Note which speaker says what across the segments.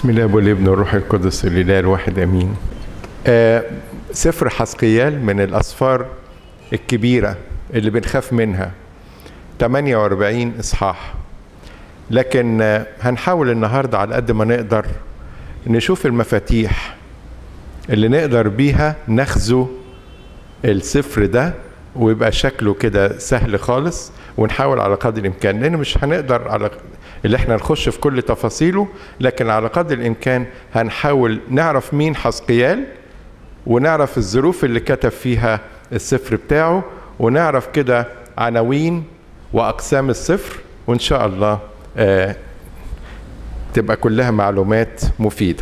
Speaker 1: بسم الله والابن والروح القدس الاله الواحد امين آه سفر حسقيال من الاسفار الكبيره اللي بنخاف منها 48 اصحاح لكن آه هنحاول النهارده على قد ما نقدر نشوف المفاتيح اللي نقدر بيها نخزو السفر ده ويبقى شكله كده سهل خالص ونحاول على قدر الامكان لان مش هنقدر على اللي احنا نخش في كل تفاصيله لكن على قدر الامكان هنحاول نعرف مين حسقيال ونعرف الظروف اللي كتب فيها السفر بتاعه ونعرف كده عناوين واقسام السفر وان شاء الله آه تبقى كلها معلومات مفيده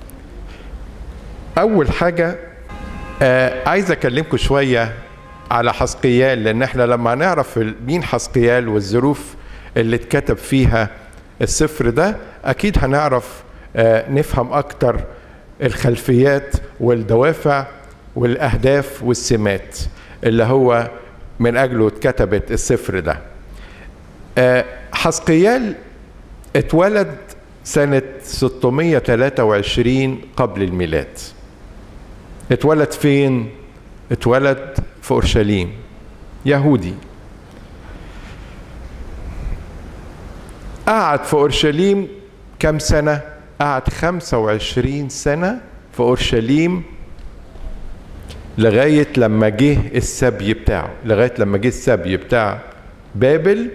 Speaker 1: اول حاجه آه عايز اكلمكم شويه على حسقيال لان احنا لما نعرف مين حسقيال والظروف اللي اتكتب فيها السفر ده اكيد هنعرف آه نفهم اكتر الخلفيات والدوافع والاهداف والسمات اللي هو من اجله اتكتبت السفر ده آه حسقيال اتولد سنة 623 قبل الميلاد اتولد فين؟ اتولد في اورشليم يهودي قعد في اورشليم كم سنه قعد 25 سنه في اورشليم لغايه لما جه السبي بتاعه لغايه لما جه السبي بتاع بابل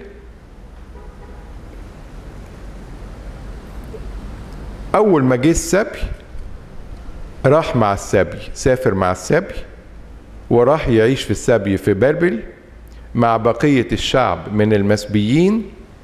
Speaker 1: اول ما جه السبي راح مع السبي سافر مع السبي وراح يعيش في السبي في بابل مع بقية الشعب من المسبيين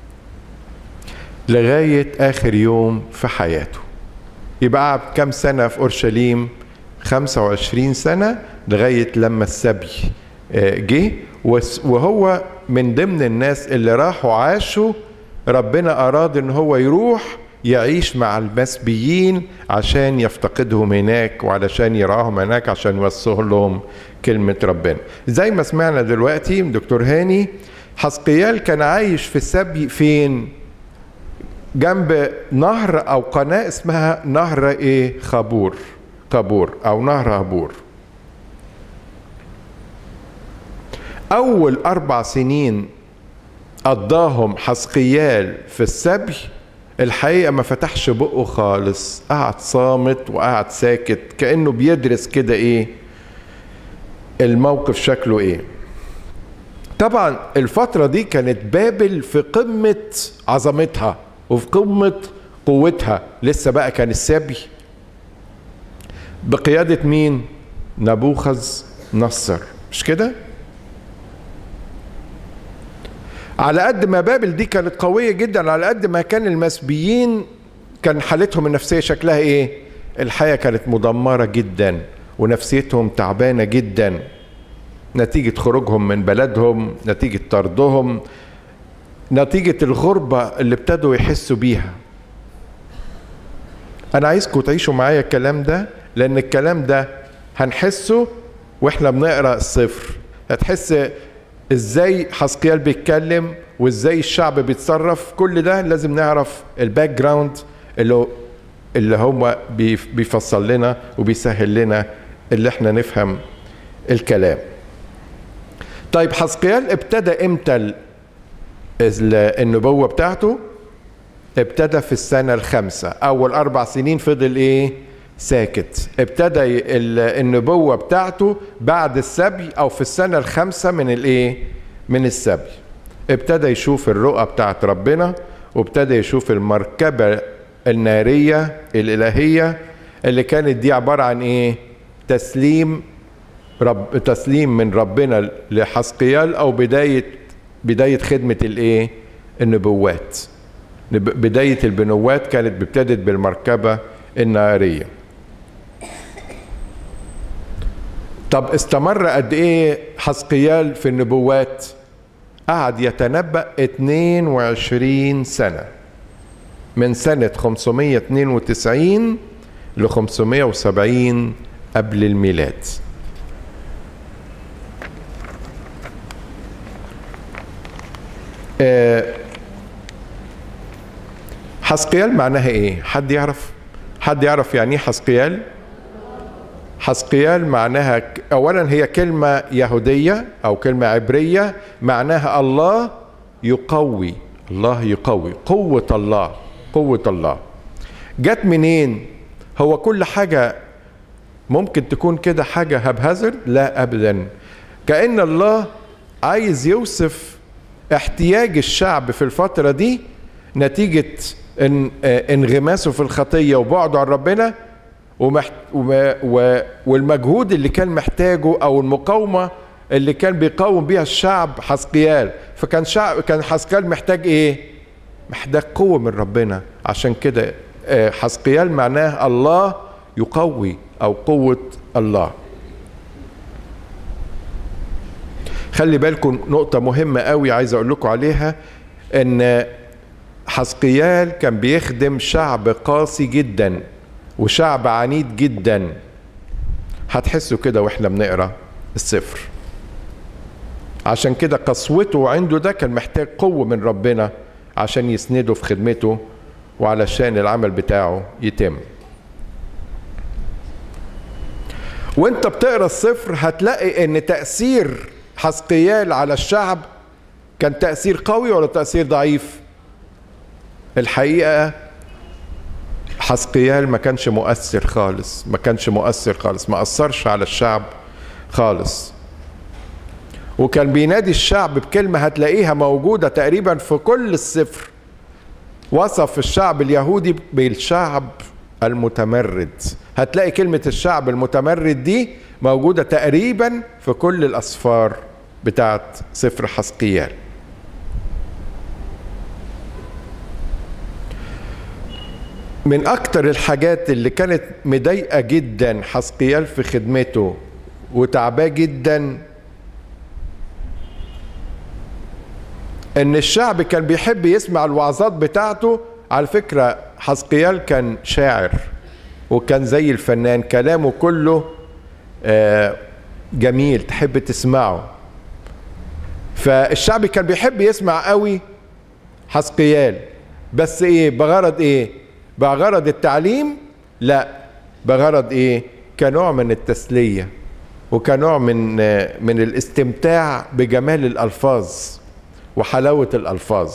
Speaker 1: لغاية آخر يوم في حياته يبقى قعد كم سنة في أورشليم 25 سنة لغاية لما السبي جه وهو من ضمن الناس اللي راحوا عاشوا ربنا أراد إن هو يروح يعيش مع المسبيين عشان يفتقدهم هناك وعلشان يراهم هناك عشان يوصل لهم كلمة ربنا زي ما سمعنا دلوقتي من دكتور هاني حسقيال كان عايش في السبي فين جنب نهر او قناة اسمها نهر ايه خابور خابور او نهر هابور اول اربع سنين قضاهم حسقيال في السبي الحقيقه ما فتحش بقه خالص قعد صامت وقعد ساكت كانه بيدرس كده ايه الموقف شكله ايه طبعا الفتره دي كانت بابل في قمه عظمتها وفي قمه قوتها لسه بقى كان السبي بقياده مين نبوخذ نصر مش كده على قد ما بابل دي كانت قوية جدا على قد ما كان المسبيين كان حالتهم النفسية شكلها ايه الحياة كانت مدمرة جدا ونفسيتهم تعبانة جدا نتيجة خروجهم من بلدهم نتيجة طردهم نتيجة الغربة اللي ابتدوا يحسوا بيها أنا عايزكم تعيشوا معايا الكلام ده لأن الكلام ده هنحسه وإحنا بنقرأ الصفر هتحس ازاي حسقيال بيتكلم وازاي الشعب بيتصرف كل ده لازم نعرف الباك جراوند اللي اللي هو بيفصل لنا وبيسهل لنا اللي احنا نفهم الكلام طيب حسقيال ابتدى امتى النبوة بتاعته ابتدى في السنة الخامسة أول أربع سنين فضل إيه ساكت ابتدى النبوة بتاعته بعد السبي أو في السنة الخامسة من الإيه؟ من السبي ابتدى يشوف الرؤى بتاعت ربنا وابتدى يشوف المركبة النارية الإلهية اللي كانت دي عبارة عن إيه؟ تسليم رب تسليم من ربنا لحسقيال أو بداية بداية خدمة الإيه؟ النبوات بداية البنوات كانت ابتدت بالمركبة النارية طب استمر قد ايه حسقيال في النبوات قعد يتنبأ 22 سنة من سنة 592 ل 570 قبل الميلاد آه حسقيال معناها ايه حد يعرف حد يعرف يعني ايه حسقيال حسقيال معناها اولا هي كلمه يهوديه او كلمه عبريه معناها الله يقوي الله يقوي قوه الله قوه الله جت منين هو كل حاجه ممكن تكون كده حاجه هبهزر لا ابدا كان الله عايز يوصف احتياج الشعب في الفتره دي نتيجه ان انغماسه في الخطيه وبعده عن ربنا ومحت و والمجهود اللي كان محتاجه او المقاومه اللي كان بيقاوم بيها الشعب حسقيال فكان شعب كان حسقيال محتاج ايه محتاج قوه من ربنا عشان كده حسقيال معناه الله يقوي او قوه الله خلي بالكم نقطه مهمه قوي عايز اقول لكم عليها ان حسقيال كان بيخدم شعب قاسي جدا وشعب عنيد جدا هتحسوا كده واحنا بنقرا السفر عشان كده قسوته عنده ده كان محتاج قوة من ربنا عشان يسنده في خدمته وعلشان العمل بتاعه يتم وانت بتقرا السفر هتلاقي ان تأثير حسقيال على الشعب كان تأثير قوي ولا تأثير ضعيف الحقيقة حسقيال ما كانش مؤثر خالص ما كانش مؤثر خالص ما أثرش على الشعب خالص وكان بينادي الشعب بكلمة هتلاقيها موجودة تقريبا في كل السفر وصف الشعب اليهودي بالشعب المتمرد هتلاقي كلمة الشعب المتمرد دي موجودة تقريبا في كل الأسفار بتاعت سفر حسقيال من أكتر الحاجات اللي كانت مضايقة جدا حسقيال في خدمته وتعباه جدا ان الشعب كان بيحب يسمع الوعظات بتاعته على فكرة حسقيال كان شاعر وكان زي الفنان كلامه كله جميل تحب تسمعه فالشعب كان بيحب يسمع قوي حسقيال بس ايه بغرض ايه بغرض التعليم لا بغرض ايه كنوع من التسليه وكنوع من من الاستمتاع بجمال الالفاظ وحلاوه الالفاظ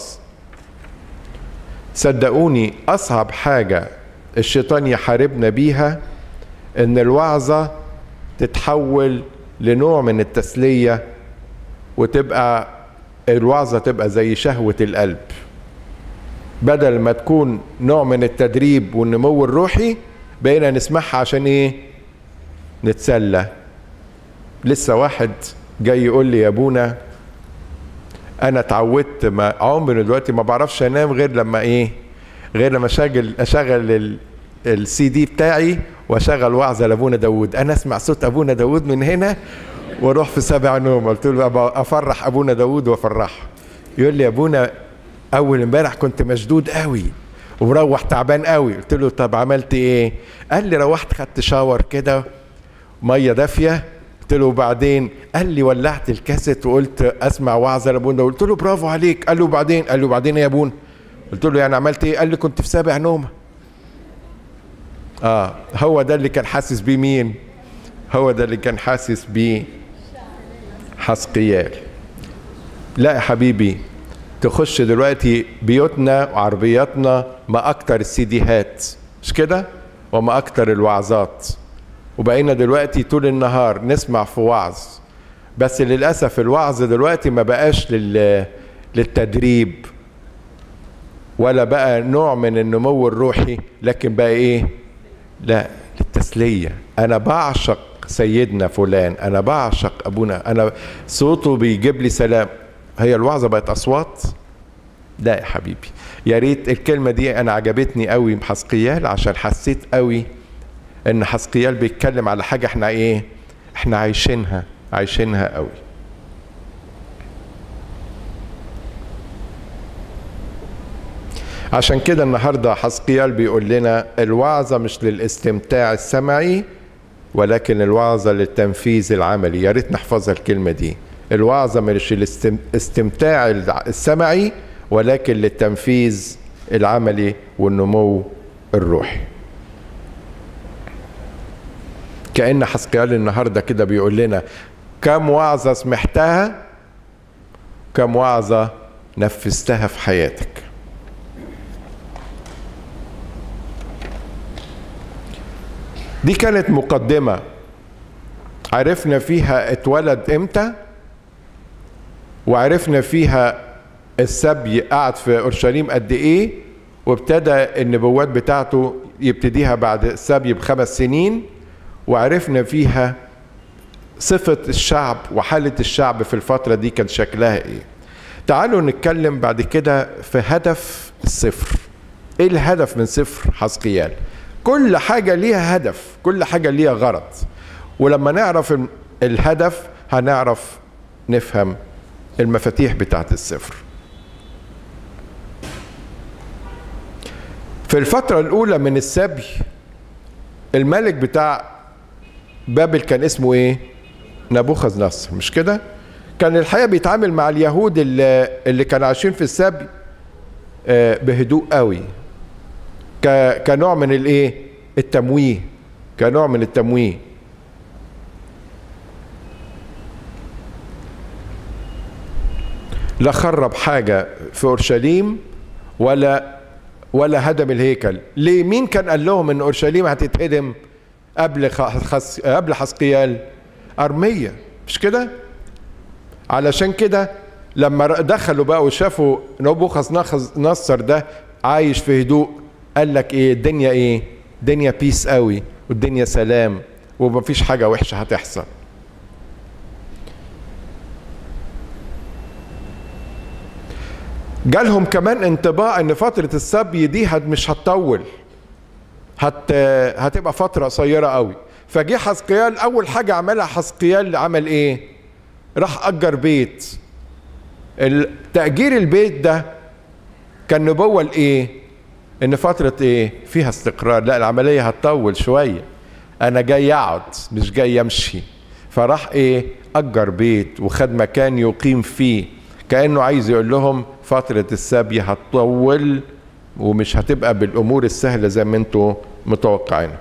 Speaker 1: صدقوني اصعب حاجه الشيطان يحاربنا بيها ان الوعظه تتحول لنوع من التسليه وتبقى الوعظه تبقى زي شهوه القلب بدل ما تكون نوع من التدريب والنمو الروحي بقينا نسمعها عشان ايه نتسلى لسه واحد جاي يقول لي يا ابونا انا اتعودت ما عمري دلوقتي ما بعرفش انام غير لما ايه غير لما اشغل اشغل السي دي بتاعي واشغل وعظه لابونا داوود انا اسمع صوت ابونا داوود من هنا واروح في سبع نوم قلت له افرح ابونا داوود وافرحه يقول لي يا ابونا اول امبارح كنت مشدود قوي ومروح تعبان قوي قلت له طب عملت ايه قال لي روحت خدت شاور كده ميه دافيه قلت له وبعدين قال لي ولعت الكاسيت وقلت اسمع وعظه لابونا قلت له برافو عليك قال له وبعدين قال له وبعدين يا ابونا قلت له يعني عملت ايه قال لي كنت في سابع نومه اه هو ده اللي كان حاسس بيه مين هو ده اللي كان حاسس بيه حسقيال لا يا حبيبي تخش دلوقتي بيوتنا وعربياتنا ما اكتر السيديهات مش كده وما اكتر الوعظات وبقينا دلوقتي طول النهار نسمع في وعظ بس للاسف الوعظ دلوقتي ما بقاش لل للتدريب ولا بقى نوع من النمو الروحي لكن بقى ايه لا للتسليه انا بعشق سيدنا فلان انا بعشق ابونا انا صوته بيجيب لي سلام هي الوعظه بقت اصوات لا يا حبيبي يا ريت الكلمه دي انا عجبتني قوي بحسقيال عشان حسيت قوي ان حسقيال بيتكلم على حاجه احنا ايه احنا عايشينها عايشينها قوي عشان كده النهارده حسقيال بيقول لنا الوعظه مش للاستمتاع السمعي ولكن الوعظه للتنفيذ العملي يا ريت نحفظها الكلمه دي الوعظه مش الاستمتاع السمعي ولكن للتنفيذ العملي والنمو الروحي كأن حسقيال النهاردة كده بيقول لنا كم وعظة سمعتها كم وعظة نفذتها في حياتك دي كانت مقدمة عرفنا فيها اتولد امتى وعرفنا فيها السبي قعد في اورشليم قد ايه وابتدى النبوات بتاعته يبتديها بعد السبي بخمس سنين وعرفنا فيها صفة الشعب وحالة الشعب في الفترة دي كان شكلها ايه تعالوا نتكلم بعد كده في هدف السفر ايه الهدف من سفر حسقيال كل حاجة ليها هدف كل حاجة ليها غرض ولما نعرف الهدف هنعرف نفهم المفاتيح بتاعت السفر في الفترة الأولى من السبي الملك بتاع بابل كان اسمه ايه؟ نبوخذ نصر مش كده؟ كان الحقيقة بيتعامل مع اليهود اللي, اللي كانوا عايشين في السبي بهدوء قوي كنوع من الايه؟ التمويه كنوع من التمويه لا خرب حاجة في أورشليم ولا ولا هدم الهيكل ليه مين كان قال لهم ان اورشليم هتتهدم قبل خس... قبل حسقيال ارميه مش كده علشان كده لما دخلوا بقى وشافوا نبوخذ نصر ده عايش في هدوء قال لك ايه الدنيا ايه الدنيا بيس قوي والدنيا سلام ومفيش حاجه وحشه هتحصل جالهم كمان انطباع ان فترة السبي دي مش هتطول هت هتبقى فترة قصيرة قوي فجه حسقيال اول حاجة عملها حسقيال عمل ايه راح اجر بيت تأجير البيت ده كان نبوة لايه ان فترة ايه فيها استقرار لا العملية هتطول شوية انا جاي اقعد مش جاي امشي فراح ايه اجر بيت وخد مكان يقيم فيه كانه عايز يقول لهم فتره السبي هتطول ومش هتبقى بالامور السهله زي ما انتم متوقعين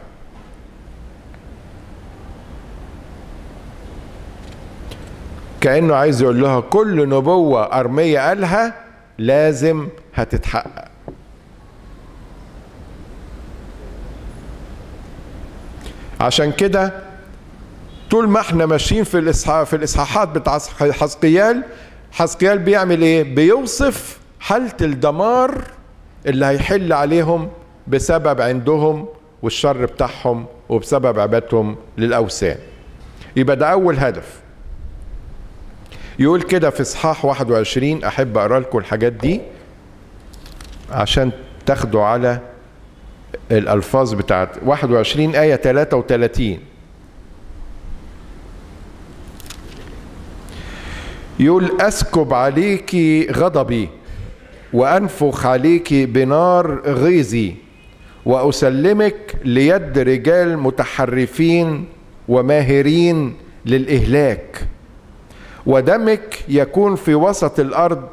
Speaker 1: كانه عايز يقول لها كل نبوه ارميه قالها لازم هتتحقق عشان كده طول ما احنا ماشيين في الإصحاح في الاصحاحات بتاع حسقيال حسقيال بيعمل ايه بيوصف حالة الدمار اللي هيحل عليهم بسبب عندهم والشر بتاعهم وبسبب عبادتهم للأوثان يبقى ده أول هدف يقول كده في إصحاح 21 أحب أقرأ لكم الحاجات دي عشان تاخدوا على الألفاظ بتاعت 21 آية 33 يقول اسكب عليك غضبي وانفخ عليك بنار غيظي واسلمك ليد رجال متحرفين وماهرين للاهلاك ودمك يكون في وسط الارض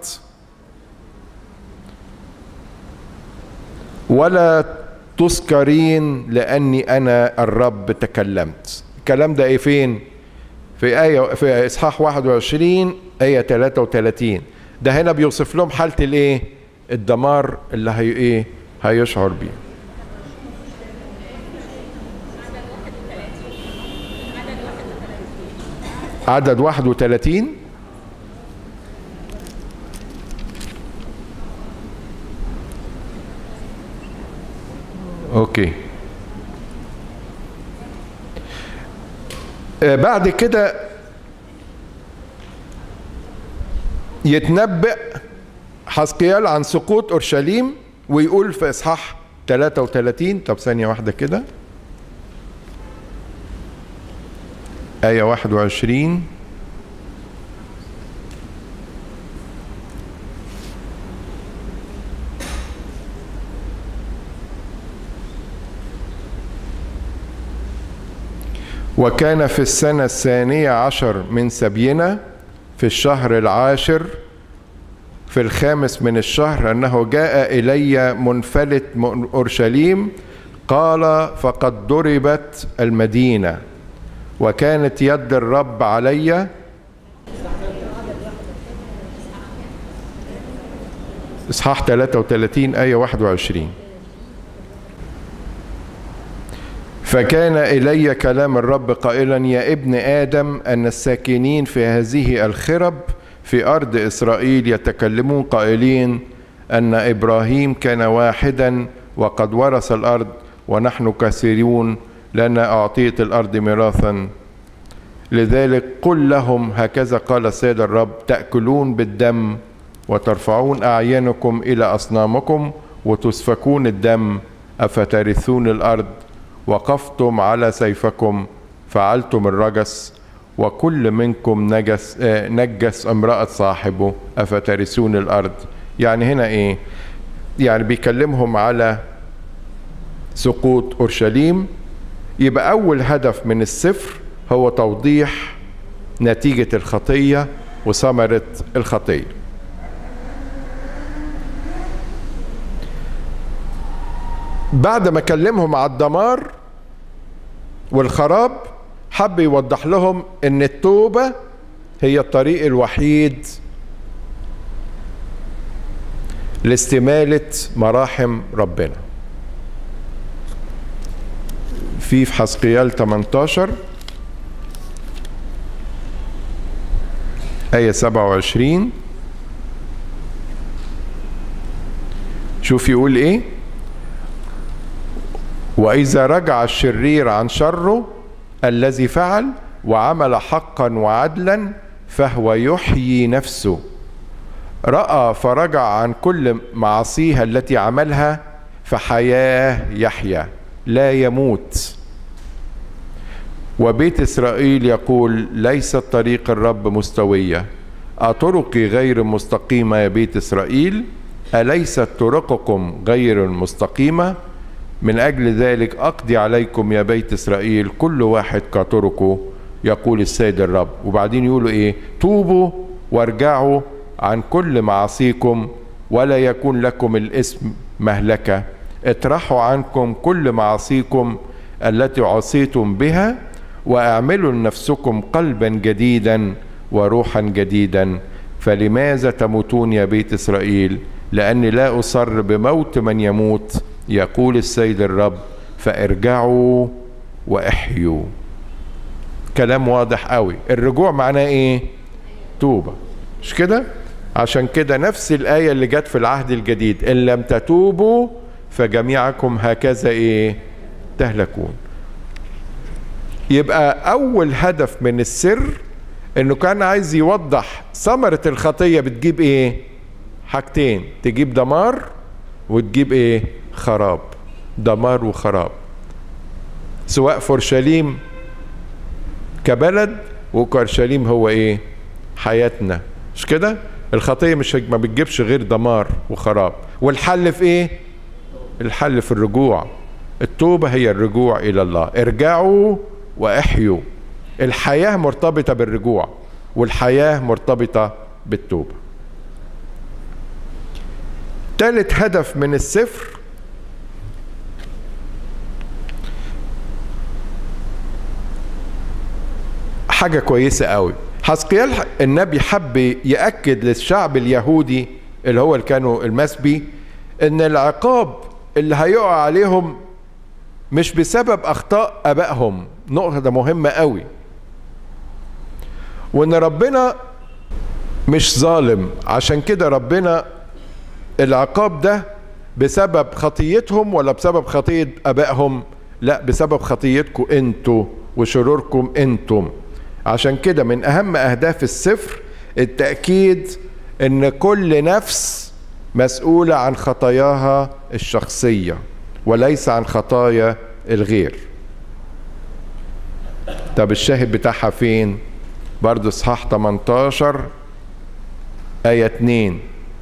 Speaker 1: ولا تسكرين لاني انا الرب تكلمت الكلام ده ايه فين في آية في إصحاح 21 آية 33 ده هنا بيوصف لهم حالة الإيه؟ الدمار اللي هي إيه؟ هيشعر بيه. عدد 31 اوكي بعد كده يتنبأ حسقيال عن سقوط اورشليم ويقول في اصحاح 33 طب ثانية واحدة كده آية 21 وكان في السنة الثانية عشر من سبينا في الشهر العاشر في الخامس من الشهر أنه جاء إلي منفلت من أورشليم قال فقد ضربت المدينة وكانت يد الرب علي اصحاح 33 آية 21 فكان إلي كلام الرب قائلا يا ابن آدم أن الساكنين في هذه الخرب في أرض إسرائيل يتكلمون قائلين أن إبراهيم كان واحدا وقد ورث الأرض ونحن كثيرون لنا أعطيت الأرض ميراثا لذلك قل لهم هكذا قال السيد الرب تأكلون بالدم وترفعون أعينكم إلى أصنامكم وتسفكون الدم أفترثون الأرض وقفتم على سيفكم فعلتم الرجس وكل منكم نجس آه نجس امرأة صاحبه أفترثون الأرض يعني هنا إيه يعني بيكلمهم على سقوط أورشليم يبقى أول هدف من السفر هو توضيح نتيجة الخطية وثمرة الخطية بعد ما كلمهم على الدمار والخراب حب يوضح لهم ان التوبه هي الطريق الوحيد لاستماله مراحم ربنا في في حسقيال 18 آية 27 شوف يقول إيه واذا رجع الشرير عن شره الذي فعل وعمل حقا وعدلا فهو يحيي نفسه راى فرجع عن كل معاصيها التي عملها فحياه يحيا لا يموت وبيت اسرائيل يقول ليست طريق الرب مستويه اطرقي غير مستقيمه يا بيت اسرائيل اليست طرقكم غير مستقيمه من أجل ذلك أقضي عليكم يا بيت إسرائيل كل واحد كطرقه يقول السيد الرب وبعدين يقولوا إيه توبوا وارجعوا عن كل معاصيكم ولا يكون لكم الاسم مهلكة اطرحوا عنكم كل معاصيكم التي عصيتم بها واعملوا لنفسكم قلبا جديدا وروحا جديدا فلماذا تموتون يا بيت إسرائيل لأني لا أصر بموت من يموت يقول السيد الرب فارجعوا واحيوا كلام واضح قوي الرجوع معناه ايه توبه مش كده عشان كده نفس الايه اللي جت في العهد الجديد ان لم تتوبوا فجميعكم هكذا ايه تهلكون يبقى اول هدف من السر انه كان عايز يوضح ثمره الخطيه بتجيب ايه حاجتين تجيب دمار وتجيب ايه خراب دمار وخراب سواء فورشليم كبلد وكورشليم هو ايه حياتنا مش كده الخطية مش ما بتجيبش غير دمار وخراب والحل في ايه الحل في الرجوع التوبة هي الرجوع إلى الله ارجعوا وأحيوا الحياة مرتبطة بالرجوع والحياة مرتبطة بالتوبة ثالث هدف من السفر حاجة كويسة قوي حسقيال النبي حب يأكد للشعب اليهودي اللي هو اللي كانوا المسبي ان العقاب اللي هيقع عليهم مش بسبب اخطاء ابائهم نقطة ده مهمة قوي وان ربنا مش ظالم عشان كده ربنا العقاب ده بسبب خطيتهم ولا بسبب خطية ابائهم لا بسبب خطيتكم انتوا وشروركم انتم عشان كده من اهم اهداف السفر التاكيد ان كل نفس مسؤوله عن خطاياها الشخصيه وليس عن خطايا الغير طب الشاهد بتاعها فين برضه اصحاح 18 آية 2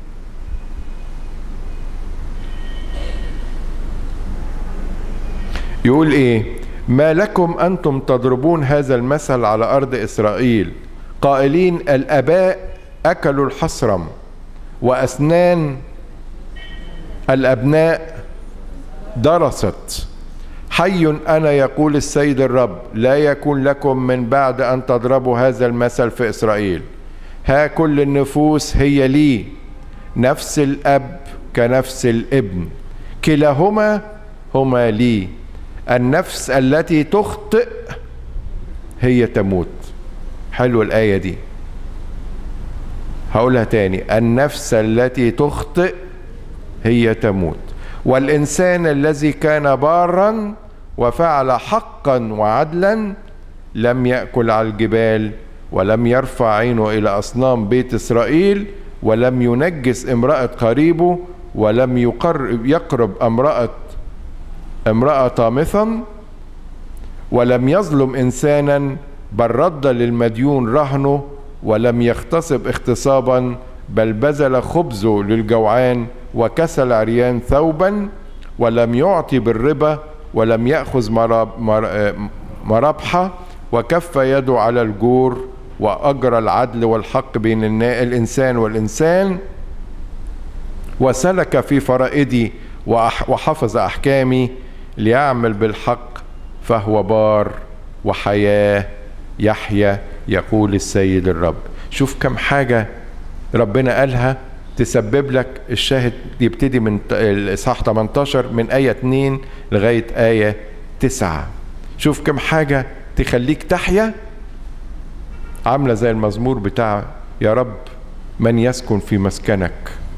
Speaker 1: يقول ايه ما لكم انتم تضربون هذا المثل على ارض اسرائيل قائلين الاباء اكلوا الحصرم واسنان الابناء درست حي انا يقول السيد الرب لا يكون لكم من بعد ان تضربوا هذا المثل في اسرائيل ها كل النفوس هي لي نفس الاب كنفس الابن كلاهما هما لي النفس التي تخطئ هي تموت حلو الايه دي هقولها تاني النفس التي تخطئ هي تموت والانسان الذي كان بارا وفعل حقا وعدلا لم ياكل على الجبال ولم يرفع عينه الى اصنام بيت اسرائيل ولم ينجس امراه قريبه ولم يقرب يقرب امراه امراه طامثا ولم يظلم انسانا بل رد للمديون رهنه ولم يغتصب اغتصابا بل بذل خبزه للجوعان وكسل عريان ثوبا ولم يعطي بالربا ولم يأخذ مرابحة وكف يده على الجور وأجرى العدل والحق بين الإنسان والإنسان وسلك في فرائدي وحفظ أحكامي ليعمل بالحق فهو بار وحياة يحيى يقول السيد الرب شوف كم حاجة ربنا قالها تسبب لك الشاهد يبتدي من الاصحاح 18 من آية 2 لغاية آية 9 شوف كم حاجة تخليك تحيا عاملة زي المزمور بتاع يا رب من يسكن في مسكنك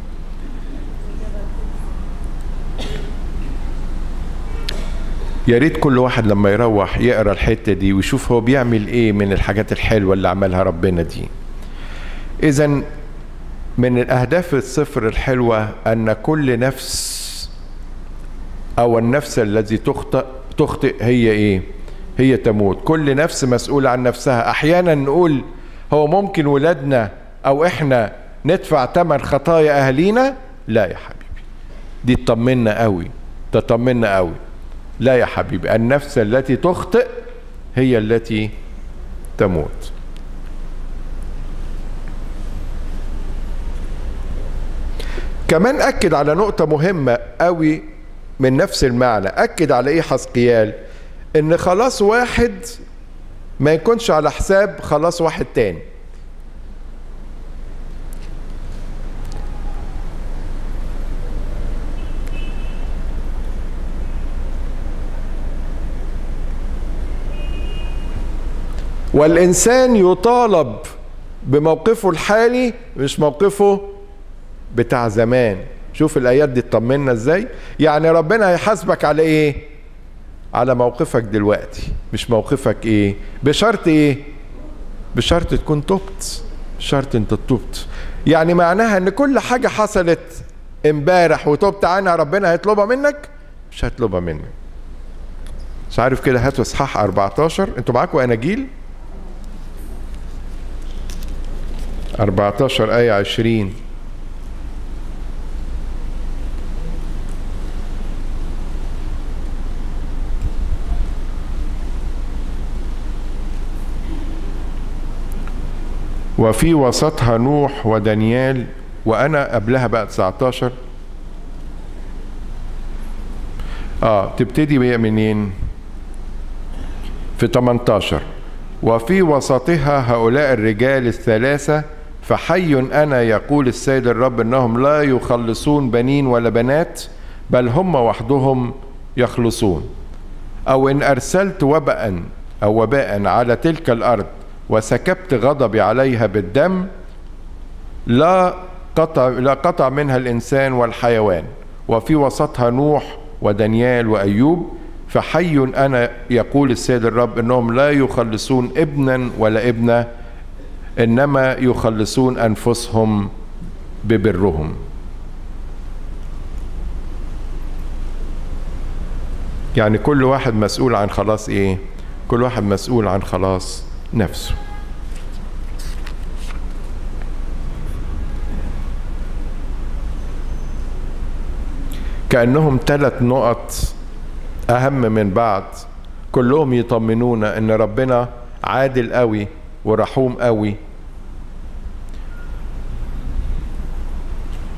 Speaker 1: يا ريت كل واحد لما يروح يقرا الحته دي ويشوف هو بيعمل ايه من الحاجات الحلوه اللي عملها ربنا دي اذا من الاهداف الصفر الحلوه ان كل نفس او النفس التي تخطئ تخطئ هي ايه هي تموت كل نفس مسؤولة عن نفسها احيانا نقول هو ممكن ولادنا او احنا ندفع ثمن خطايا اهالينا لا يا حبيبي دي تطمنا قوي تطمنا قوي لا يا حبيبي النفس التي تخطئ هي التي تموت كمان أكد على نقطة مهمة قوي من نفس المعنى أكد على إيه حسقيال إن خلاص واحد ما يكونش على حساب خلاص واحد تاني والإنسان يطالب بموقفه الحالي مش موقفه بتاع زمان شوف الايات دي تطمنا ازاي يعني ربنا هيحاسبك على ايه على موقفك دلوقتي مش موقفك ايه بشرط ايه بشرط تكون تبت بشرط انت تبت يعني معناها ان كل حاجه حصلت امبارح وتبت عنها ربنا هيطلبها منك مش هيطلبها منك مش عارف كده هاتوا اصحاح 14 انتوا معاكم اناجيل 14 آية 20 وفي وسطها نوح ودانيال وانا قبلها بقى 19 اه تبتدي بقى منين في 18 وفي وسطها هؤلاء الرجال الثلاثة فحي أنا يقول السيد الرب إنهم لا يخلصون بنين ولا بنات بل هم وحدهم يخلصون أو إن أرسلت وباء أو وباء على تلك الأرض وسكبت غضبي عليها بالدم لا قطع لا قطع منها الانسان والحيوان وفي وسطها نوح ودانيال وايوب فحي انا يقول السيد الرب انهم لا يخلصون ابنا ولا ابنه انما يخلصون انفسهم ببرهم يعني كل واحد مسؤول عن خلاص ايه كل واحد مسؤول عن خلاص نفسه كأنهم ثلاث نقط أهم من بعض كلهم يطمنونا إن ربنا عادل قوي ورحوم قوي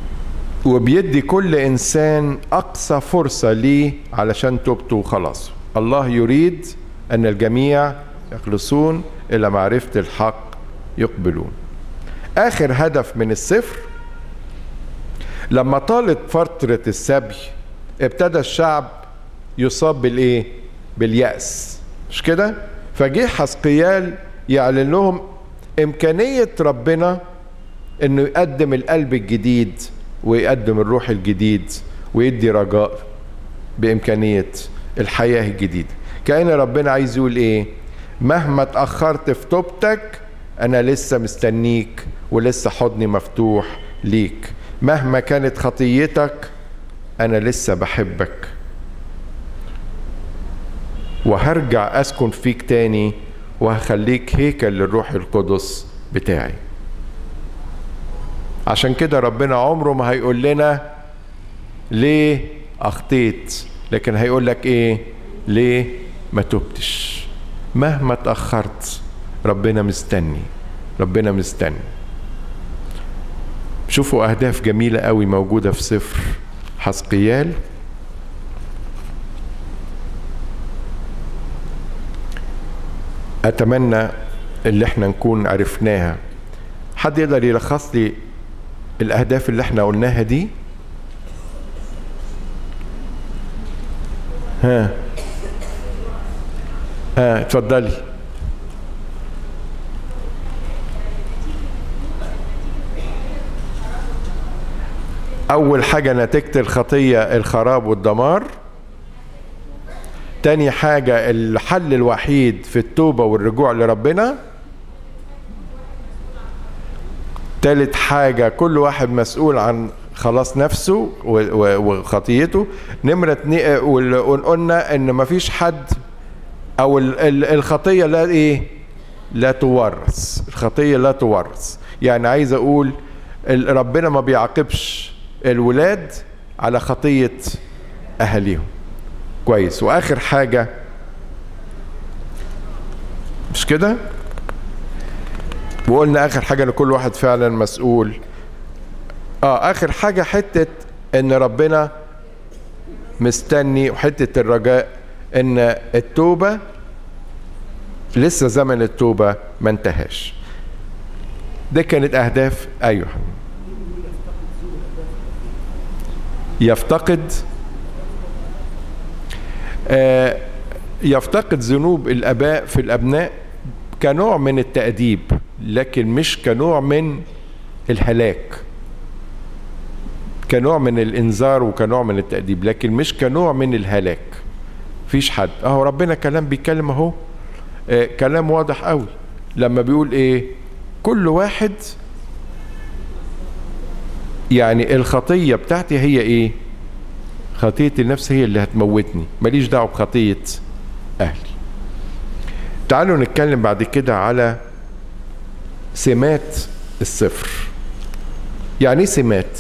Speaker 1: وبيدي كل إنسان أقصى فرصة ليه علشان توبته وخلاص الله يريد أن الجميع يخلصون إلى معرفة الحق يقبلون آخر هدف من السفر لما طالت فترة السبي ابتدى الشعب يصاب بالإيه؟ باليأس مش كده؟ فجه حسقيال يعلن لهم إمكانية ربنا إنه يقدم القلب الجديد ويقدم الروح الجديد ويدي رجاء بإمكانية الحياة الجديدة كأن ربنا عايز يقول إيه مهما اتأخرت في توبتك أنا لسه مستنيك ولسه حضني مفتوح ليك مهما كانت خطيتك أنا لسه بحبك وهرجع أسكن فيك تاني وهخليك هيكل للروح القدس بتاعي عشان كده ربنا عمره ما هيقول لنا ليه أخطيت لكن هيقول لك إيه ليه ما تبتش مهما اتأخرت ربنا مستني ربنا مستني شوفوا أهداف جميلة قوي موجودة في سفر حسقيال أتمنى اللي احنا نكون عرفناها حد يقدر يلخص لي الأهداف اللي احنا قلناها دي ها ها اتفضلي أول حاجة نتيجة الخطية الخراب والدمار تاني حاجة الحل الوحيد في التوبة والرجوع لربنا تالت حاجة كل واحد مسؤول عن خلاص نفسه وخطيته نمرة اتنين وقلنا ان مفيش حد او الخطية لا ايه لا تورث الخطية لا تورث يعني عايز اقول ربنا ما بيعاقبش الولاد على خطية اهاليهم كويس واخر حاجة مش كده وقلنا اخر حاجة ان كل واحد فعلا مسؤول اه اخر حاجة حتة ان ربنا مستني وحتة الرجاء ان التوبة لسه زمن التوبة ما انتهاش دي كانت اهداف ايوه يفتقد آه يفتقد ذنوب الاباء في الابناء كنوع من التأديب لكن مش كنوع من الهلاك كنوع من الانذار وكنوع من التأديب لكن مش كنوع من الهلاك فيش حد اهو ربنا كلام بيتكلم اهو آه كلام واضح قوي لما بيقول ايه كل واحد يعني الخطية بتاعتي هي ايه خطية النفس هي اللي هتموتني ماليش دعوة بخطية اهلي تعالوا نتكلم بعد كده على سمات الصفر يعني ايه سمات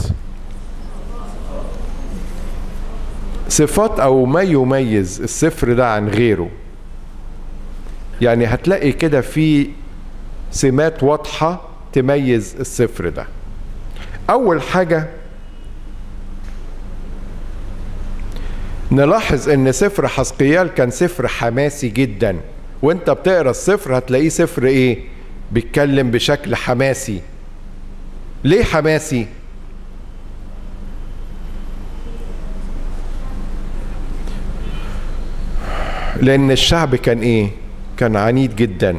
Speaker 1: صفات او ما يميز الصفر ده عن غيره يعني هتلاقي كده في سمات واضحة تميز الصفر ده اول حاجة نلاحظ ان سفر حسقيال كان سفر حماسي جدا وانت بتقرا السفر هتلاقيه سفر ايه بيتكلم بشكل حماسي ليه حماسي لان الشعب كان ايه كان عنيد جدا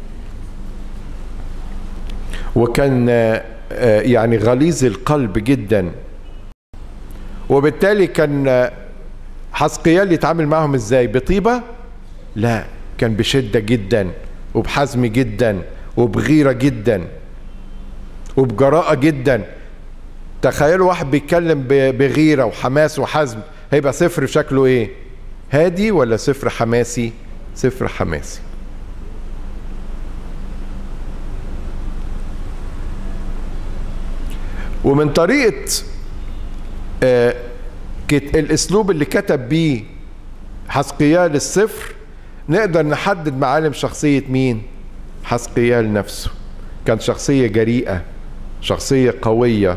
Speaker 1: وكان يعني غليظ القلب جدا وبالتالي كان حسقيال يتعامل معهم ازاي بطيبه لا كان بشده جدا وبحزم جدا وبغيره جدا وبجراءه جدا تخيلوا واحد بيتكلم بغيره وحماس وحزم هيبقى صفر شكله ايه هادي ولا صفر حماسي صفر حماسي ومن طريقه آه الاسلوب اللي كتب بيه حسقيال الصفر نقدر نحدد معالم شخصيه مين حسقيال نفسه كان شخصيه جريئه شخصيه قويه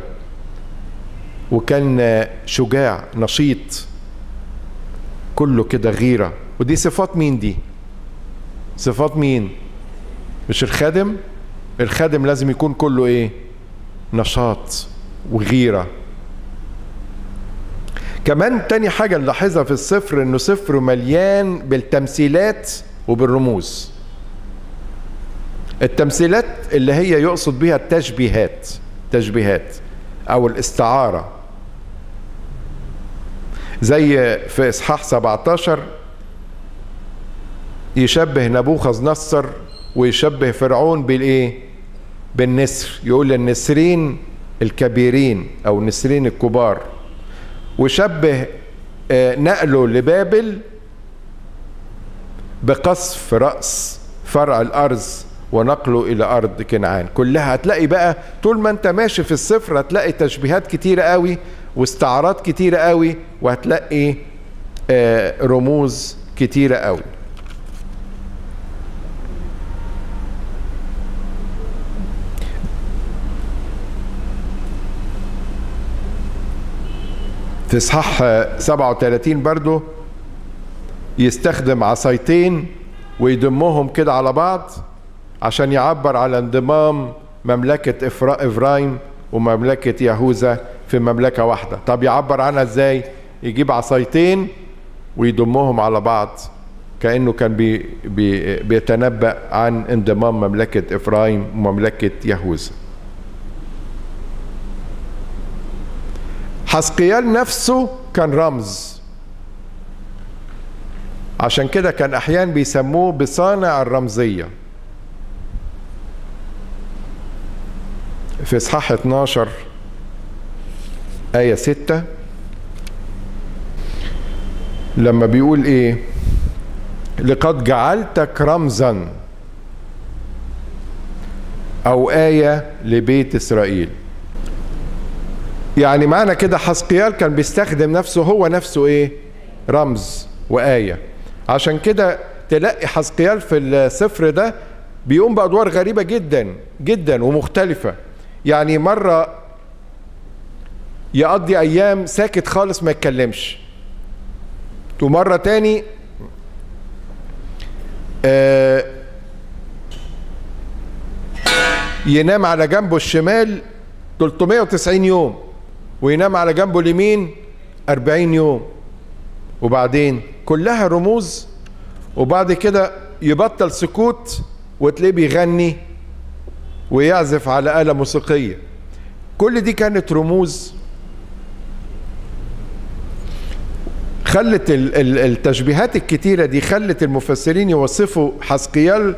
Speaker 1: وكان شجاع نشيط كله كده غيره ودي صفات مين دي صفات مين مش الخادم الخادم لازم يكون كله ايه نشاط وغيرة كمان تاني حاجة نلاحظها في السفر انه سفر مليان بالتمثيلات وبالرموز التمثيلات اللي هي يقصد بها التشبيهات تشبيهات او الاستعارة زي في اصحاح 17 يشبه نبوخذ نصر ويشبه فرعون بالايه بالنسر يقول النسرين الكبيرين او النسرين الكبار وشبه نقله لبابل بقصف راس فرع الارز ونقله الى ارض كنعان كلها هتلاقي بقى طول ما انت ماشي في السفر هتلاقي تشبيهات كتيره قوي واستعارات كتيره قوي وهتلاقي رموز كتيره قوي في اصحاح 37 برضه يستخدم عصايتين ويدمهم كده على بعض عشان يعبر على انضمام مملكة إفرايم ومملكة يهوذا في مملكة واحدة طب يعبر عنها ازاي يجيب عصايتين ويضمهم على بعض كأنه كان بي بي بيتنبأ عن انضمام مملكة إفرايم ومملكة يهوذا حسقيال نفسه كان رمز عشان كده كان احيانا بيسموه بصانع الرمزيه في اصحاح 12 آية 6 لما بيقول ايه لقد جعلتك رمزا أو آية لبيت إسرائيل يعني معنى كده حسقيال كان بيستخدم نفسه هو نفسه ايه رمز وآية عشان كده تلاقي حسقيال في السفر ده بيقوم بأدوار غريبة جدا جدا ومختلفة يعني مرة يقضي أيام ساكت خالص ما يتكلمش ومرة تاني آه ينام على جنبه الشمال 390 يوم وينام على جنبه اليمين 40 يوم وبعدين كلها رموز وبعد كده يبطل سكوت وتلاقيه بيغني ويعزف على آلة موسيقية كل دي كانت رموز خلت التشبيهات الكتيرة دي خلت المفسرين يوصفوا حسقيال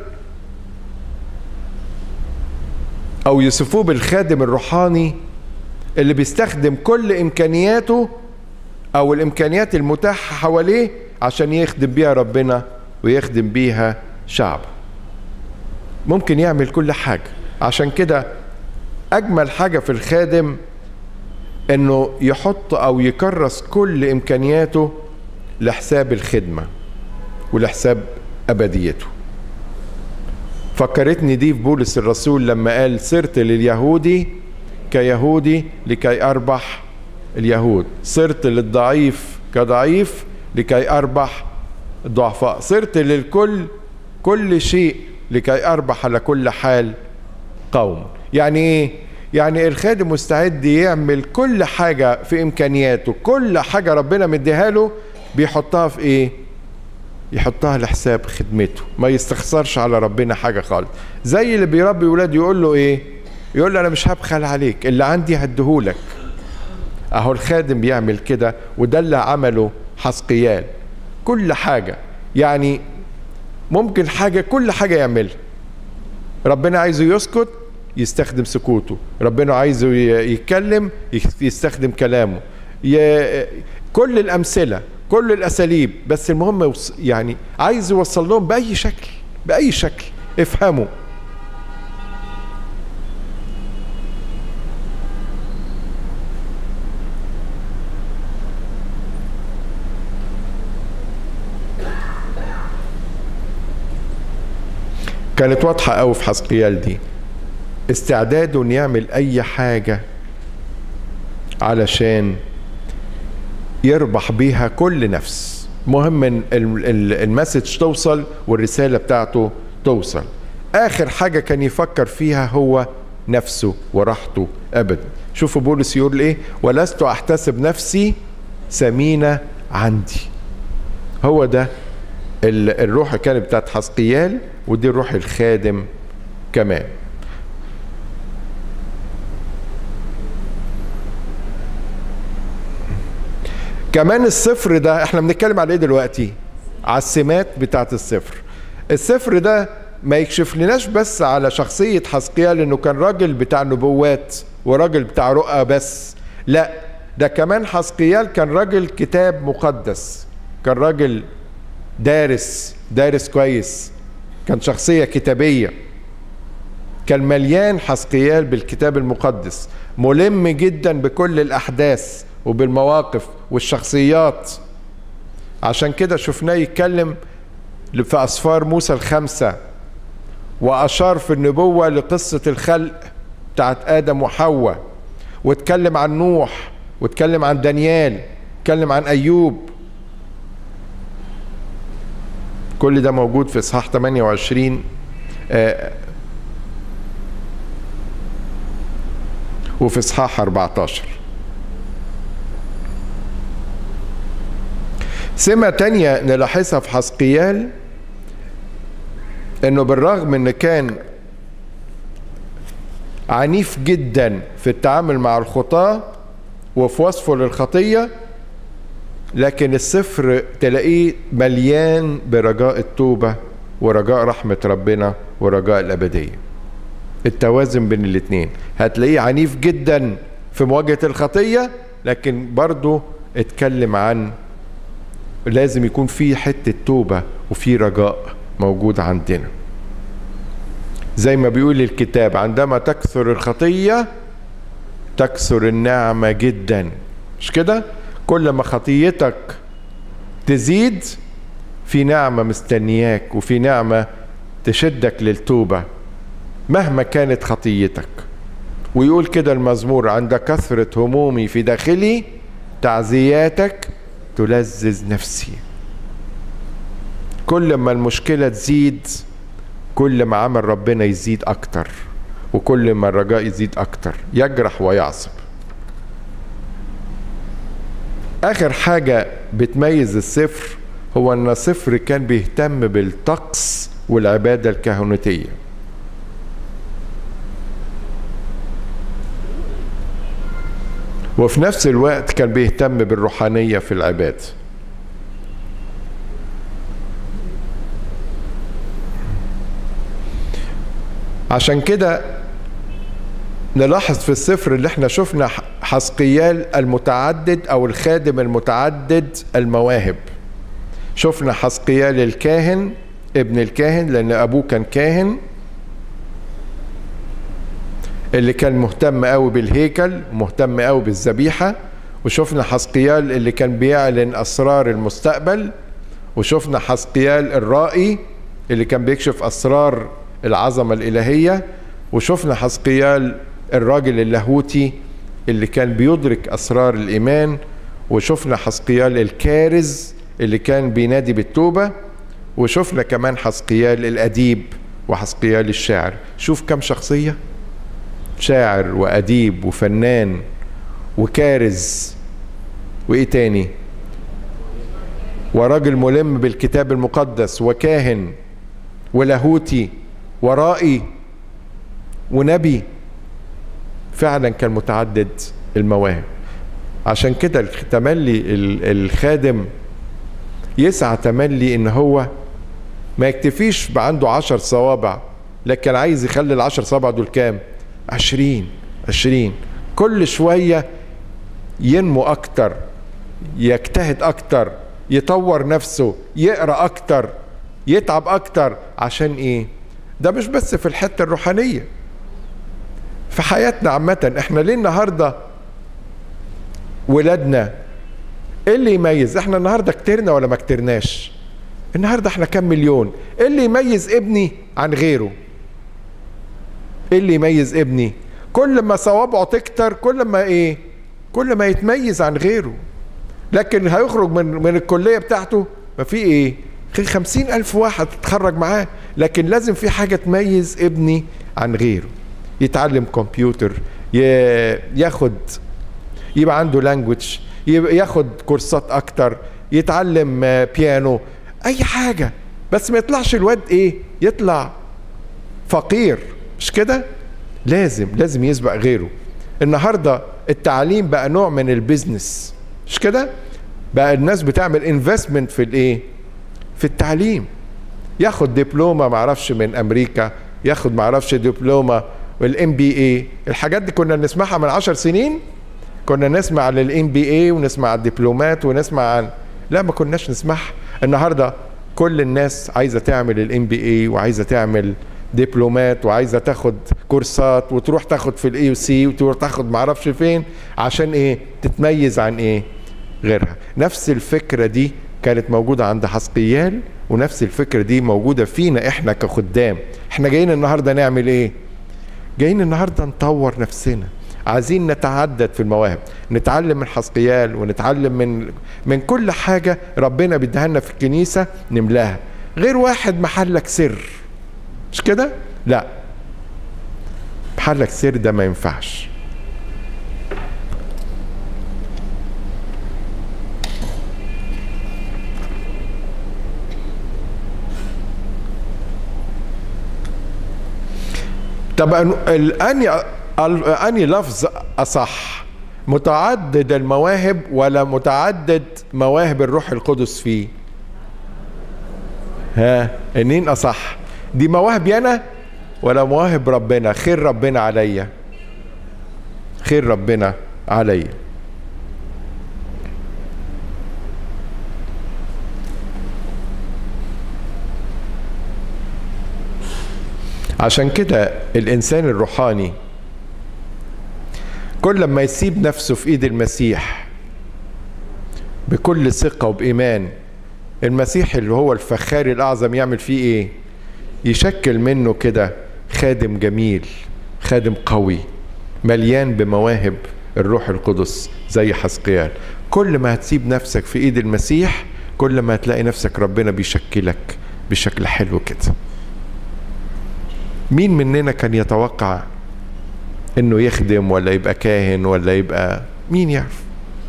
Speaker 1: أو يصفوه بالخادم الروحاني اللي بيستخدم كل إمكانياته أو الإمكانيات المتاحة حواليه عشان يخدم بيها ربنا ويخدم بيها شعبه ممكن يعمل كل حاجة عشان كده أجمل حاجة في الخادم إنه يحط أو يكرس كل إمكانياته لحساب الخدمة ولحساب أبديته فكرتني دي في بولس الرسول لما قال صرت لليهودي كيهودي لكي أربح اليهود صرت للضعيف كضعيف لكي أربح الضعفاء صرت للكل كل شيء لكي أربح على كل حال قوم يعني إيه؟ يعني الخادم مستعد يعمل كل حاجة في إمكانياته كل حاجة ربنا مديها له بيحطها في إيه؟ يحطها لحساب خدمته ما يستخسرش على ربنا حاجة خالص زي اللي بيربي ولاد يقول له إيه؟ يقول له أنا مش هبخل عليك اللي عندي هديهولك أهو الخادم بيعمل كده وده اللي عمله حسقيال كل حاجة يعني ممكن حاجة كل حاجة يعملها ربنا عايزه يسكت يستخدم سكوته ربنا عايزه يتكلم يستخدم كلامه كل الأمثلة كل الأساليب بس المهم يعني عايز يوصل لهم بأي شكل بأي شكل افهموا كانت واضحة قوي في حسقيال دي استعداده انه يعمل اي حاجة علشان يربح بيها كل نفس مهم ان المسج توصل والرساله بتاعته توصل اخر حاجه كان يفكر فيها هو نفسه وراحته ابدا شوفوا بولس يقول ايه ولست احتسب نفسي ثمينه عندي هو ده الروح كانت بتاعت حسقيال ودي الروح الخادم كمان كمان الصفر ده احنا بنتكلم على ايه دلوقتي على السمات بتاعت الصفر الصفر ده ما يكشف لناش بس على شخصية حسقيال انه كان راجل بتاع نبوات وراجل بتاع رؤى بس لا ده كمان حسقيال كان راجل كتاب مقدس كان راجل دارس دارس كويس كان شخصية كتابية كان مليان حسقيال بالكتاب المقدس ملم جدا بكل الأحداث وبالمواقف والشخصيات عشان كده شفناه يتكلم في أسفار موسى الخمسة وأشار في النبوة لقصة الخلق بتاعت آدم وحواء واتكلم عن نوح واتكلم عن دانيال اتكلم عن أيوب كل ده موجود في إصحاح 28 آه وفي إصحاح 14 سمة تانية نلاحظها في حسقيال انه بالرغم ان كان عنيف جدا في التعامل مع الخطاة وفي وصفه للخطية لكن السفر تلاقيه مليان برجاء التوبة ورجاء رحمة ربنا ورجاء الأبدية التوازن بين الاتنين هتلاقيه عنيف جدا في مواجهة الخطية لكن برضه اتكلم عن لازم يكون في حتة توبة وفي رجاء موجود عندنا زي ما بيقول الكتاب عندما تكثر الخطية تكثر النعمة جدا مش كده كل ما خطيتك تزيد في نعمة مستنياك وفي نعمة تشدك للتوبة مهما كانت خطيتك ويقول كده المزمور عند كثرة همومي في داخلي تعزياتك تلذذ نفسي كل ما المشكلة تزيد كل ما عمل ربنا يزيد أكتر وكل ما الرجاء يزيد أكتر يجرح ويعصب آخر حاجة بتميز السفر هو أن السفر كان بيهتم بالطقس والعبادة الكهنوتية وفي نفس الوقت كان بيهتم بالروحانية في العباد عشان كده نلاحظ في السفر اللي احنا شفنا حسقيال المتعدد او الخادم المتعدد المواهب شفنا حسقيال الكاهن ابن الكاهن لان ابوه كان كاهن اللي كان مهتم قوي بالهيكل ومهتم قوي بالذبيحة وشفنا حسقيال اللي كان بيعلن أسرار المستقبل وشفنا حسقيال الرائي اللي كان بيكشف أسرار العظمة الإلهية وشفنا حسقيال الراجل اللاهوتي اللي كان بيدرك أسرار الإيمان وشفنا حسقيال الكارز اللي كان بينادي بالتوبة وشفنا كمان حسقيال الأديب وحسقيال الشاعر شوف كم شخصية شاعر وأديب وفنان وكارز وإيه تاني وراجل ملم بالكتاب المقدس وكاهن ولاهوتي ورائي ونبي فعلا كان متعدد المواهب عشان كده تملي الخادم يسعى تملي ان هو ما يكتفيش عنده عشر صوابع لكن عايز يخلي العشر صوابع دول كام عشرين عشرين كل شوية ينمو أكتر يجتهد أكتر يطور نفسه يقرأ أكتر يتعب أكتر عشان إيه ده مش بس في الحتة الروحانية في حياتنا عامة احنا ليه النهاردة ولادنا ايه اللي يميز احنا النهاردة كترنا ولا ما كترناش النهاردة احنا كام مليون ايه اللي يميز ابني عن غيره ايه اللي يميز ابني كل ما صوابعه تكتر كل ما ايه كل ما يتميز عن غيره لكن هيخرج من من الكليه بتاعته ما في ايه خمسين ألف واحد تتخرج معاه لكن لازم في حاجة تميز ابني عن غيره يتعلم كمبيوتر ياخد يبقى عنده لانجوج ياخد كورسات اكتر يتعلم بيانو اي حاجة بس ما يطلعش الواد ايه يطلع فقير مش كده لازم لازم يسبق غيره النهاردة التعليم بقى نوع من البيزنس مش كده بقى الناس بتعمل انفستمنت في الايه في التعليم ياخد دبلومة معرفش من امريكا ياخد معرفش دبلومة والام بي اي الحاجات دي كنا نسمعها من عشر سنين كنا نسمع عن الام بي اي ونسمع عن الدبلومات ونسمع عن لا ما كناش نسمعها النهارده كل الناس عايزه تعمل الام بي اي وعايزه تعمل دبلومات وعايزه تاخد كورسات وتروح تاخد في الاي سي وتروح تاخد معرفش فين عشان ايه تتميز عن ايه غيرها نفس الفكره دي كانت موجوده عند حسقيال ونفس الفكره دي موجوده فينا احنا كخدام احنا جايين النهارده نعمل ايه جايين النهارده نطور نفسنا عايزين نتعدد في المواهب نتعلم من حسقيال ونتعلم من من كل حاجه ربنا بيديها لنا في الكنيسه نملاها غير واحد محلك سر مش كده لا محلك سر ده ما ينفعش طب اني اني لفظ اصح متعدد المواهب ولا متعدد مواهب الروح القدس فيه ها انين اصح دي مواهبي انا ولا مواهب ربنا خير ربنا عليا خير ربنا عليا عشان كده الانسان الروحاني كل ما يسيب نفسه في ايد المسيح بكل ثقة وبإيمان المسيح اللي هو الفخار الأعظم يعمل فيه إيه؟ يشكل منه كده خادم جميل خادم قوي مليان بمواهب الروح القدس زي حسقيال كل ما هتسيب نفسك في ايد المسيح كل ما هتلاقي نفسك ربنا بيشكلك بشكل حلو كده مين مننا كان يتوقع انه يخدم ولا يبقى كاهن ولا يبقى مين يعرف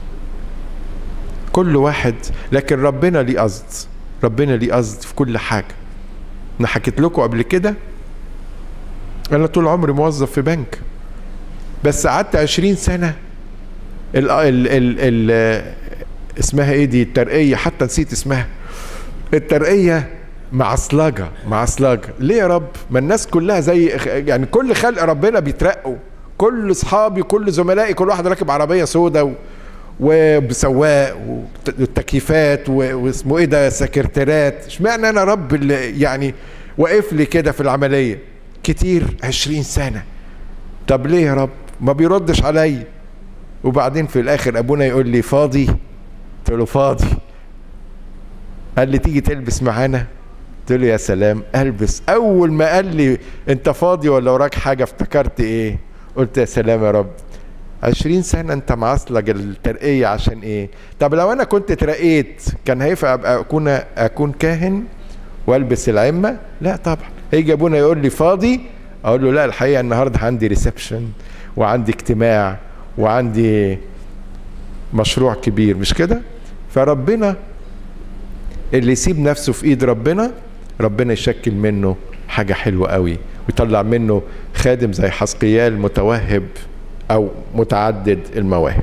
Speaker 1: كل واحد لكن ربنا ليه قصد ربنا ليه قصد في كل حاجه انا حكيت لكم قبل كده انا طول عمري موظف في بنك بس قعدت عشرين سنه ال ال ال ال اسمها ايه دي الترقيه حتى نسيت اسمها الترقيه معصلجه معصلجه ليه يا رب ما الناس كلها زي يعني كل خلق ربنا بيترقوا كل اصحابي كل زملائي كل واحد راكب عربيه سوداء وبسواق والتكييفات واسمه ايه ده سكرتيرات اشمعنى انا رب اللي يعني واقف لي كده في العمليه كتير عشرين سنه طب ليه يا رب ما بيردش عليا وبعدين في الاخر ابونا يقول لي فاضي قلت له فاضي قال لي تيجي تلبس معانا قلت له يا سلام البس اول ما قال لي انت فاضي ولا وراك حاجه افتكرت ايه قلت يا سلام يا رب عشرين سنة انت معصلج الترقية عشان ايه طب لو انا كنت اترقيت كان هينفع ابقى اكون اكون كاهن والبس العمة لا طبعا هيجي ابونا يقول لي فاضي اقول له لا الحقيقة النهاردة عندي ريسبشن وعندي اجتماع وعندي مشروع كبير مش كده فربنا اللي يسيب نفسه في ايد ربنا ربنا يشكل منه حاجة حلوة قوي ويطلع منه خادم زي حسقيال متوهب او متعدد المواهب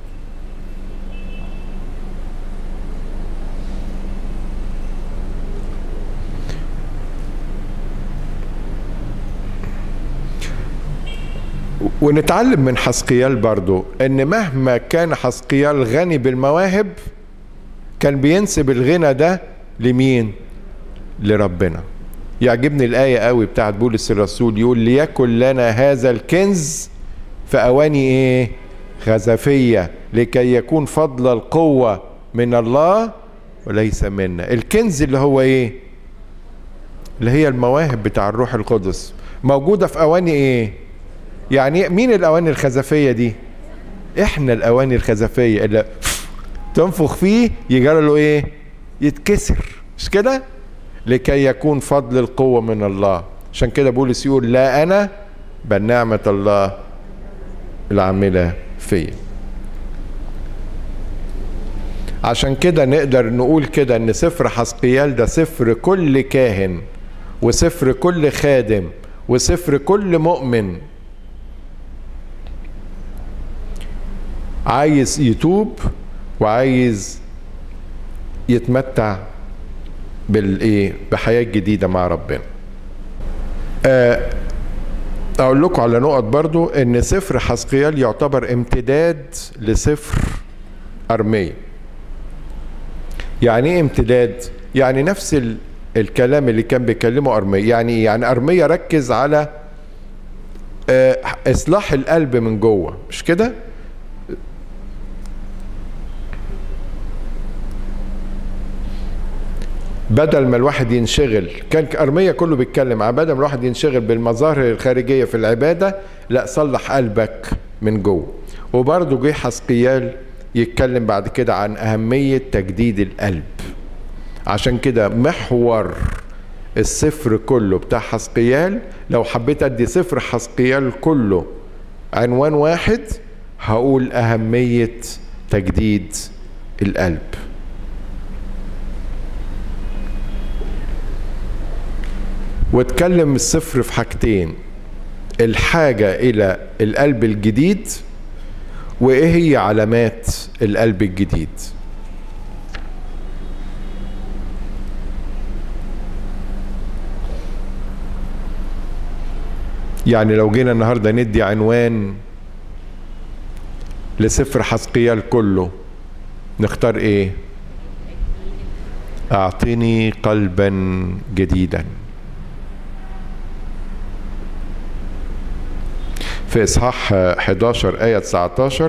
Speaker 1: ونتعلم من حسقيال برضو ان مهما كان حسقيال غني بالمواهب كان بينسب الغنى ده لمين لربنا يعجبني الآية قوي بتاعت بولس الرسول يقول ليكن لنا هذا الكنز في أواني إيه خزفية لكي يكون فضل القوة من الله وليس منا الكنز اللي هو إيه اللي هي المواهب بتاع الروح القدس موجودة في أواني إيه يعني مين الأواني الخزفية دي احنا الأواني الخزفية اللي تنفخ فيه يجرى له ايه يتكسر مش كده لكي يكون فضل القوة من الله عشان كده بولس يقول لا أنا بل نعمة الله العاملة فيا عشان كده نقدر نقول كده ان سفر حسقيال ده سفر كل كاهن وسفر كل خادم وسفر كل مؤمن عايز يتوب وعايز يتمتع بالايه بحياه جديده مع ربنا اقول لكم على نقط برضو ان سفر حسقيال يعتبر امتداد لسفر ارميه يعني ايه امتداد يعني نفس ال الكلام اللي كان بيكلمه ارميه يعني يعني ارميه ركز على اصلاح القلب من جوه مش كده بدل ما الواحد ينشغل كان أرمية كله بيتكلم عن بدل ما الواحد ينشغل بالمظاهر الخارجية في العبادة لا صلح قلبك من جوه وبرضه جه حسقيال يتكلم بعد كده عن أهمية تجديد القلب عشان كده محور السفر كله بتاع حسقيال لو حبيت ادي سفر حسقيال كله عنوان واحد هقول أهمية تجديد القلب واتكلم السفر في حاجتين الحاجة إلى القلب الجديد وإيه هي علامات القلب الجديد يعني لو جينا النهارده ندي عنوان لسفر حسقيال كله نختار ايه اعطني قلبا جديدا في اصحاح 11 ايه 19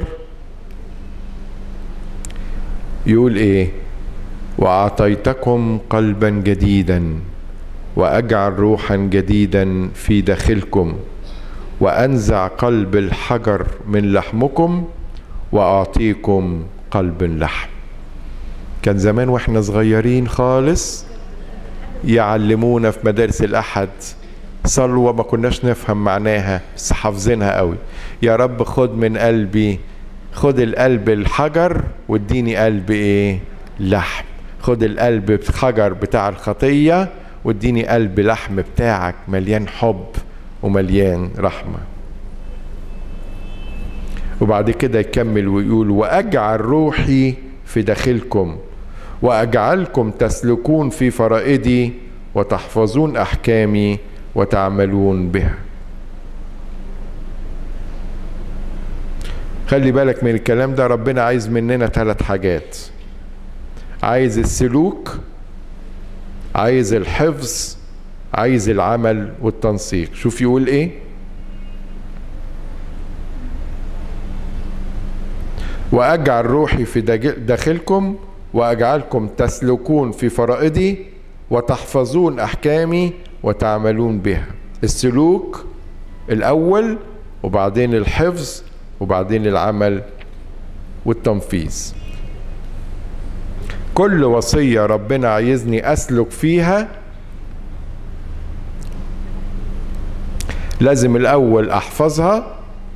Speaker 1: يقول ايه واعطيتكم قلبا جديدا واجعل روحا جديدا في داخلكم وانزع قلب الحجر من لحمكم واعطيكم قلب لحم كان زمان واحنا صغيرين خالص يعلمونا في مدارس الاحد صلوة ما كناش نفهم معناها بس حافظينها قوي يا رب خد من قلبي خد القلب الحجر واديني قلب ايه لحم خد القلب الحجر بتاع الخطية واديني قلب لحم بتاعك مليان حب ومليان رحمة وبعد كده يكمل ويقول وأجعل روحي في داخلكم وأجعلكم تسلكون في فرائدي وتحفظون أحكامي وتعملون بها خلي بالك من الكلام ده ربنا عايز مننا ثلاث حاجات عايز السلوك عايز الحفظ عايز العمل والتنسيق شوف يقول ايه واجعل روحي في داخلكم واجعلكم تسلكون في فرائدي وتحفظون احكامي وتعملون بها السلوك الاول وبعدين الحفظ وبعدين العمل والتنفيذ كل وصيه ربنا عايزني اسلك فيها لازم الاول احفظها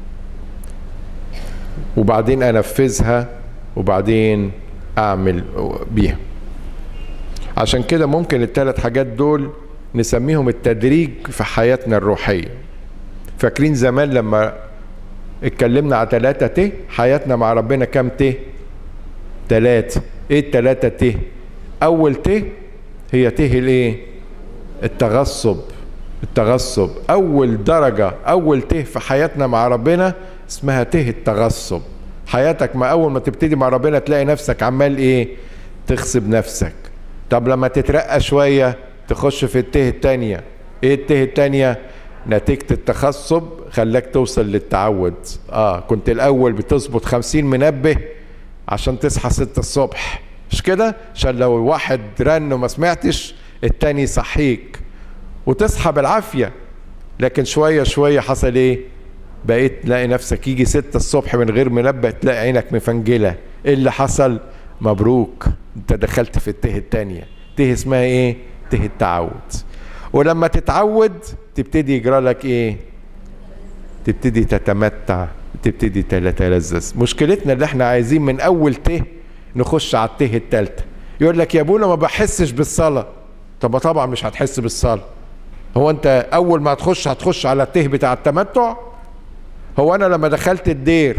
Speaker 1: وبعدين انفذها وبعدين اعمل بيها عشان كده ممكن الثلاث حاجات دول نسميهم التدريج في حياتنا الروحيه فاكرين زمان لما اتكلمنا على ثلاثة ت حياتنا مع ربنا كام ت ثلاثة ايه الثلاثة ت اول ت هي ت الايه التغصب التغصب اول درجة اول ت في حياتنا مع ربنا اسمها ته التغصب حياتك ما اول ما تبتدي مع ربنا تلاقي نفسك عمال ايه تغصب نفسك طب لما تترقى شوية تخش في الته التانية ايه الته التانية نتيجة التخصب خلاك توصل للتعود اه كنت الاول بتظبط خمسين منبه عشان تصحى ستة الصبح مش كده عشان لو واحد رن وما سمعتش التاني يصحيك وتصحى بالعافية لكن شوية شوية حصل ايه بقيت تلاقي نفسك يجي ستة الصبح من غير منبه تلاقي عينك مفنجلة ايه اللي حصل مبروك انت دخلت في الته التانية ته اسمها ايه ته التعود ولما تتعود تبتدي يجرى لك ايه تبتدي تتمتع تبتدي تتلذذ مشكلتنا اللي احنا عايزين من اول ته نخش على الته التالتة يقول لك يا ابونا ما بحسش بالصلاة طب طبعا مش هتحس بالصلاة هو انت اول ما هتخش هتخش على الته بتاع التمتع هو انا لما دخلت الدير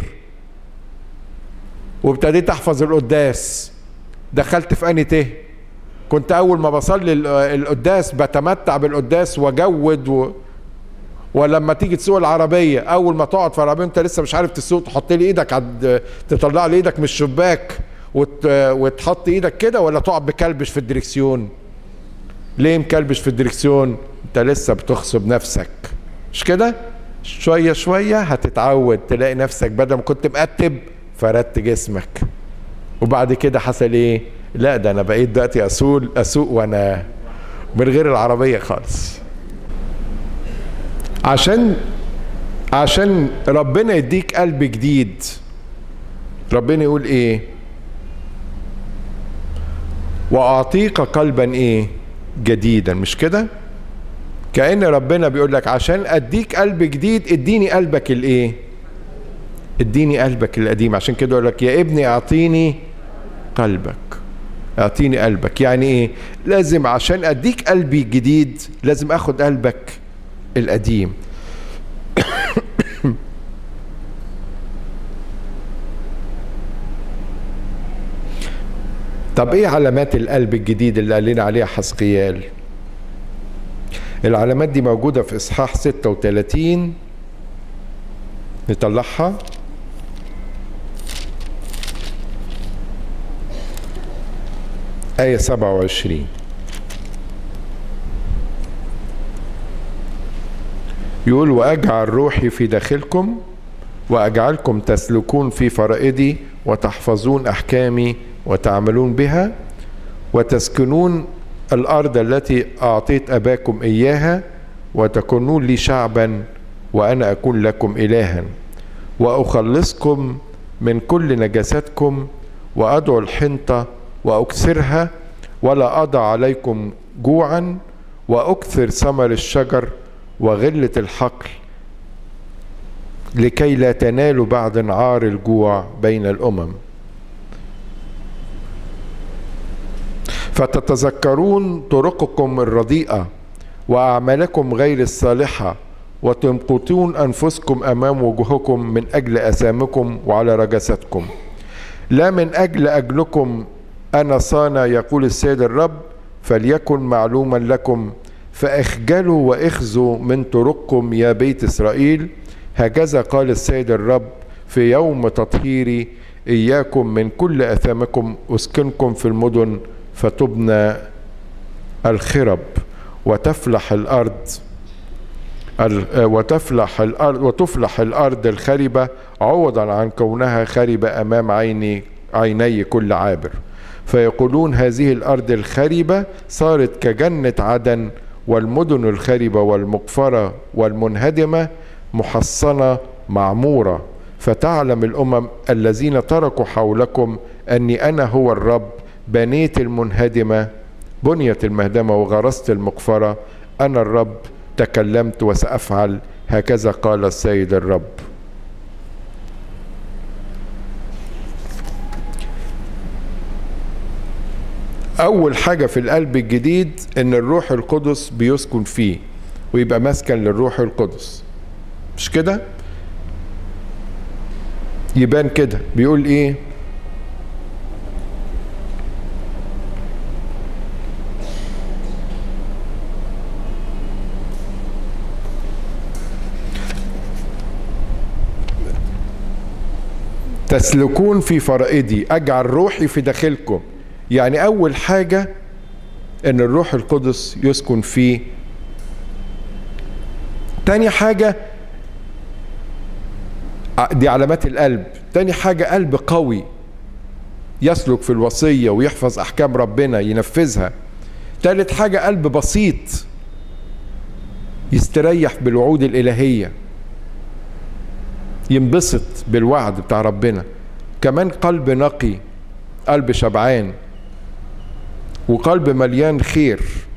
Speaker 1: وابتديت احفظ القداس دخلت في اني ته كنت اول ما بصلي القداس بتمتع بالقداس واجود و... ولما تيجي تسوق العربيه اول ما تقعد في العربيه انت لسه مش عارف تسوق تحط لي ايدك عد... تطلع لي ايدك من الشباك وت... وتحط ايدك كده ولا تقعد بكلبش في الدركسيون ليه مكلبش في الدركسيون انت لسه بتغصب نفسك مش كده شويه شويه هتتعود تلاقي نفسك بدل ما كنت مقتب فردت جسمك وبعد كده حصل ايه لا ده انا بقيت دلوقتي اسوق اسوق وانا من غير العربيه خالص عشان عشان ربنا يديك قلب جديد ربنا يقول ايه واعطيك قلبا ايه جديدا مش كده كأن ربنا بيقول لك عشان اديك قلب جديد اديني قلبك الايه اديني قلبك القديم عشان كده يقول لك يا ابني اعطيني قلبك اعطيني قلبك يعني ايه لازم عشان اديك قلبي الجديد لازم اخد قلبك القديم طب ايه علامات القلب الجديد اللي قال لنا عليها حسقيال العلامات دي موجودة في إصحاح 36 نطلعها آية 27 يقول وأجعل روحي في داخلكم وأجعلكم تسلكون في فرائدي وتحفظون أحكامي وتعملون بها وتسكنون الأرض التي أعطيت أباكم إياها وتكونون لي شعبا وأنا أكون لكم إلها وأخلصكم من كل نجاساتكم وأدعو الحنطة وأكسرها ولا أضع عليكم جوعا وأكثر ثمر الشجر وغلة الحقل لكي لا تنالوا بعد عار الجوع بين الأمم فتتذكرون طرقكم الرديئة وأعمالكم غير الصالحة وتمقتون أنفسكم أمام وجوهكم من أجل أثامكم وعلى رجستكم لا من أجل أجلكم أنا صانع يقول السيد الرب فليكن معلوما لكم فاخجلوا واخزوا من طرقكم يا بيت إسرائيل هكذا قال السيد الرب في يوم تطهيري إياكم من كل أثامكم أسكنكم في المدن فتبنى الخرب وتفلح الأرض وتفلح الأرض وتفلح الأرض الخربة عوضا عن كونها خربة أمام عيني عيني كل عابر فيقولون هذه الأرض الخربة صارت كجنة عدن والمدن الخربة والمقفرة والمنهدمة محصنة معمورة فتعلم الأمم الذين تركوا حولكم أني أنا هو الرب بنيت المنهدمة بنيت المهدمة وغرست المقفرة أنا الرب تكلمت وسأفعل هكذا قال السيد الرب أول حاجة في القلب الجديد إن الروح القدس بيسكن فيه ويبقى مسكن للروح القدس مش كده؟ يبان كده بيقول إيه؟ تسلكون في فرائدي اجعل روحي في داخلكم يعني اول حاجه ان الروح القدس يسكن فيه تاني حاجه دي علامات القلب تاني حاجه قلب قوي يسلك في الوصيه ويحفظ احكام ربنا ينفذها تالت حاجه قلب بسيط يستريح بالوعود الالهيه ينبسط بالوعد بتاع ربنا كمان قلب نقي قلب شبعان وقلب مليان خير